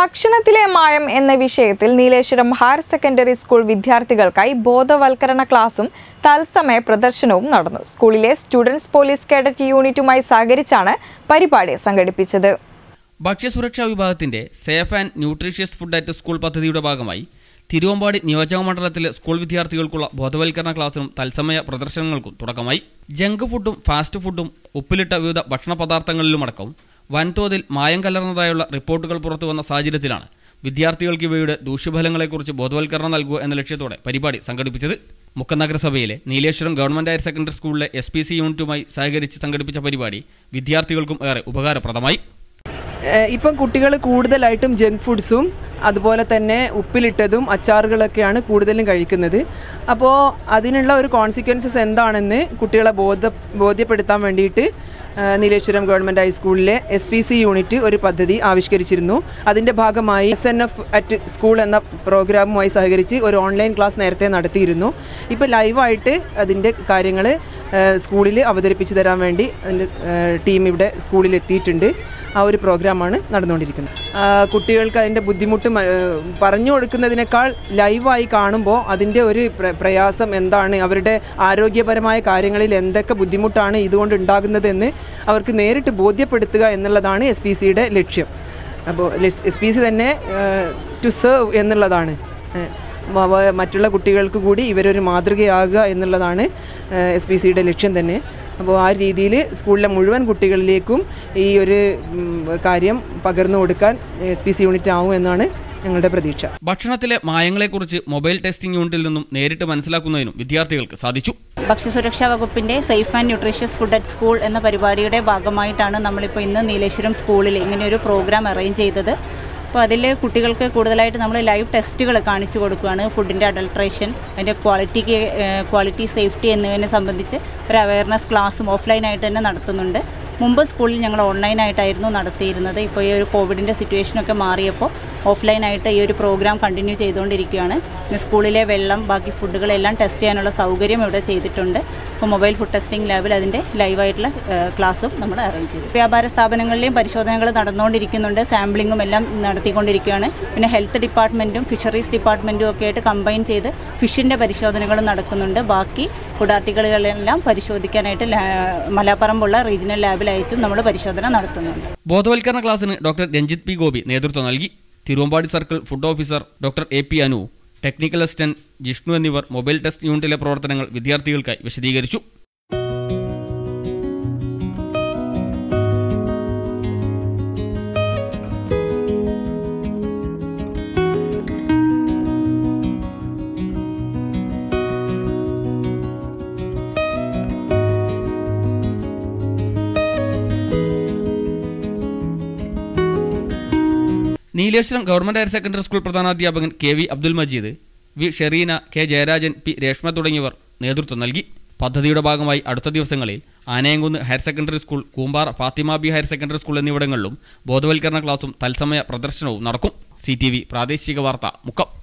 ഭക്ഷണത്തിലെ മായം എന്ന വിഷയത്തിൽ നീലേശ്വരം ഹയർ സെക്കൻഡറി സ്കൂൾ വിദ്യാർത്ഥികൾക്കായി ബോധവൽക്കരണ ക്ലാസും തത്സമയ പ്രദർശനവും നടന്നു സ്കൂളിലെ സ്റ്റുഡൻസ് പോലീസ് കേഡറ്റ് യൂണിറ്റുമായി സഹകരിച്ചാണ് പരിപാടി സംഘടിപ്പിച്ചത് ഭക്ഷ്യസുരക്ഷാ വിഭാഗത്തിന്റെ safe and nutritious food at school പദ്ധതിയുടെ ഭാഗമായി തിരുവമ്പാടി നിയോജക മണ്ഡലത്തിലെ സ്കൂൾ വിദ്യാർത്ഥികൾക്കുള്ള ബോധവൽക്കരണ ക്ലാസ്സിനും തത്സമയ പ്രദർശനങ്ങൾക്കും തുടക്കമായി ജങ്ക് ഫുഡും ഫാസ്റ്റ് ഫുഡും ഉപ്പിലിട്ട വിവിധ ഭക്ഷണ പദാർത്ഥങ്ങളിലുമടക്കം വൻതോതിൽ മായം കലർന്നതായുള്ള റിപ്പോർട്ടുകൾ പുറത്തുവന്ന സാഹചര്യത്തിലാണ് വിദ്യാർത്ഥികൾക്ക് ഇവയുടെ ദൂഷ്യഫലങ്ങളെക്കുറിച്ച് ബോധവൽക്കരണം നൽകുക എന്ന ലക്ഷ്യത്തോടെ പരിപാടി സംഘടിപ്പിച്ചത് മുക്കം നഗരസഭയിലെ നീലേശ്വരം ഗവൺമെന്റ് ഹയർ സെക്കൻഡറി സ്കൂളിലെ എസ് പി സി യൂണിറ്റുമായി സഹകരിച്ച് സംഘടിപ്പിച്ച പരിപാടി വിദ്യാർത്ഥികൾക്കും ഏറെ ഉപകാരപ്രദമായി ഏഹ് ഇപ്പം കുട്ടികൾ കൂടുതലായിട്ടും ജങ്ക് ഫുഡ്സും അതുപോലെ തന്നെ ഉപ്പിലിട്ടതും അച്ചാറുകളൊക്കെയാണ് കൂടുതലും കഴിക്കുന്നത് അപ്പോൾ അതിനുള്ള ഒരു കോൺസിക്വൻസസ് എന്താണെന്ന് കുട്ടികളെ ബോധ ബോധ്യപ്പെടുത്താൻ വേണ്ടിയിട്ട് ഏഹ് നീലേശ്വരം ഗവൺമെൻറ് ഹൈസ്കൂളിലെ എസ് പി സി യൂണിറ്റ് ഒരു പദ്ധതി ആവിഷ്കരിച്ചിരുന്നു അതിൻ്റെ ഭാഗമായി S N F at school എന്ന പ്രോഗ്രാമുമായി സഹകരിച്ച് ഒരു ഓൺലൈൻ ക്ലാസ് നേരത്തെ നടത്തിയിരുന്നു ഇപ്പോൾ ലൈവായിട്ട് അതിൻ്റെ കാര്യങ്ങൾ സ്കൂളിൽ അവതരിപ്പിച്ച് തരാൻ വേണ്ടി അതിൻ്റെ ടീം ഇവിടെ സ്കൂളിൽ എത്തിയിട്ടുണ്ട് ആ ഒരു പ്രോഗ്രാമാണ് നടന്നുകൊണ്ടിരിക്കുന്നത് ആ, കുട്ടികൾക്ക് അതിൻ്റെ ബുദ്ധിമുട്ട് മ- ഏഹ് പറഞ്ഞു കൊടുക്കുന്നതിനേക്കാൾ ലൈവായി കാണുമ്പോൾ അതിൻ്റെ ഒരു പ്ര- പ്രയാസം എന്താണ് അവരുടെ ആരോഗ്യപരമായ കാര്യങ്ങളിൽ എന്തൊക്കെ ബുദ്ധിമുട്ടാണ് ഇതുകൊണ്ട് ഉണ്ടാകുന്നതെന്ന് അവർക്ക് നേരിട്ട് ബോധ്യപ്പെടുത്തുക എന്നുള്ളതാണ് എസ് പി സിയുടെ ലക്ഷ്യം അപ്പോൾ എസ് പി സി തന്നെ ടു സെർവ് എന്നുള്ളതാണ് ഏഹ് മ- വ- മറ്റുള്ള കുട്ടികൾക്ക് കൂടി ഇവരൊരു മാതൃകയാകുക എന്നുള്ളതാണ് എസ് പി സിയുടെ ലക്ഷ്യം തന്നെ അപ്പോൾ ആ രീതിയിൽ സ്കൂളിലെ മുഴുവൻ കുട്ടികളിലേക്കും ഈ ഒരു ഉം, കാര്യം പകർന്നു കൊടുക്കാൻ എസ് പി സി യൂണിറ്റ് ആവും എന്നാണ് ഞങ്ങളുടെ പ്രതീക്ഷ ഭക്ഷണത്തിലെ മായങ്ങളെക്കുറിച്ച് മൊബൈൽ ടെസ്റ്റിംഗ് യൂണിറ്റിൽ നിന്നും നേരിട്ട് മനസ്സിലാക്കുന്നതിനും വിദ്യാർത്ഥികൾക്ക് സാധിച്ചു ഭക്ഷ്യസുരക്ഷാ വകുപ്പിന്റെ safe and nutritious food at school എന്ന പരിപാടിയുടെ ഭാഗമായിട്ടാണ് നമ്മളിപ്പോൾ ഇന്ന് നീലേശ്വരം സ്കൂളിൽ ഇങ്ങനെ ഒരു പ്രോഗ്രാം അറേഞ്ച് ചെയ്തത് അപ്പോൾ അതിൽ കുട്ടികൾക്ക് കൂടുതലായിട്ട് നമ്മൾ ലൈവ് ടെസ്റ്റുകൾ കാണിച്ചു കൊടുക്കുകയാണ് ഫുഡിൻ്റെ അഡൾട്രേഷൻ അതിൻ്റെ ക്വാളിറ്റിക്ക് ക്വാളിറ്റി സേഫ്റ്റി എന്നിവയെ സംബന്ധിച്ച് ഒരു അവയർനെസ് ക്ലാസ്സും ഓഫ്ലൈനായിട്ട് തന്നെ നടത്തുന്നുണ്ട് മുമ്പ് സ്കൂളിൽ ഞങ്ങൾ ഓൺലൈനായിട്ടായിരുന്നു നടത്തിയിരുന്നത് ഇപ്പോൾ ഈ ഒരു കോവിഡിൻ്റെ സിറ്റുവേഷനൊക്കെ മാറിയപ്പോൾ ഓഫ്ലൈനായിട്ട് ഈ ഒരു പ്രോഗ്രാം കണ്ടിന്യൂ ചെയ്തുകൊണ്ടിരിക്കുകയാണ് പിന്നെ സ്കൂളിലെ വെള്ളം ബാക്കി ഫുഡുകളെല്ലാം ടെസ്റ്റ് ചെയ്യാനുള്ള സൗകര്യം ഇവിടെ ചെയ്തിട്ടുണ്ട് ഇപ്പോൾ മൊബൈൽ ഫുഡ് ടെസ്റ്റിംഗ് ലാബിൽ അതിൻ്റെ ലൈവായിട്ടുള്ള ക്ലാസ്സും നമ്മൾ അറേഞ്ച് ചെയ്തു വ്യാപാര സ്ഥാപനങ്ങളിലെയും പരിശോധനകൾ നടന്നുകൊണ്ടിരിക്കുന്നുണ്ട് സാമ്പിളിങ്ങും എല്ലാം നടത്തിക്കൊണ്ടിരിക്കുകയാണ് പിന്നെ ഹെൽത്ത് ഡിപ്പാർട്ട്മെൻറ്റും ഫിഷറീസ് ഡിപ്പാർട്ട്മെൻറ്റും ഒക്കെ ആയിട്ട് കമ്പൈൻ ചെയ്ത് ഫിഷിൻ്റെ പരിശോധനകളും നടക്കുന്നുണ്ട് ബാക്കി ഫുഡ് ആർട്ടിക്കിളുകളെല്ലാം പരിശോധിക്കാനായിട്ട് ലാ- മലാപ്പറമ്പുള്ള റീജിയണൽ ലാബിൽ അയച്ചും നമ്മൾ പരിശോധന നടത്തുന്നുണ്ട് ബോധവൽക്കരണ ക്ലാസ്സിന് ഡോക്ടർ രഞ്ജിത്ത് പി ഗോപി നേതൃത്വം നൽകി Thiruvambady circle food officer doctor A P Anu technical assistant Jishnu എന്നിവർ മൊബൈൽ ടെസ്റ്റ് യൂണിറ്റിലെ പ്രവർത്തനങ്ങൾ വിദ്യാർത്ഥികൾക്കായി വിശദീകരിച്ചു Nileshwaram government higher secondary school പ്രധാനാധ്യാപകൻ K V Abdul Majeed V Shareena K Jayarajan P Reshma തുടങ്ങിയവർ നേതൃത്വം നൽകി പദ്ധതിയുടെ ഭാഗമായി അടുത്ത ദിവസങ്ങളിൽ Anayamkunnu higher secondary school Koombara Fathima B higher secondary school എന്നിവിടങ്ങളിലും ബോധവൽക്കരണ ക്ലാസും തത്സമയ പ്രദർശനവും നടക്കും സി പ്രാദേശിക വാർത്ത മുക്കം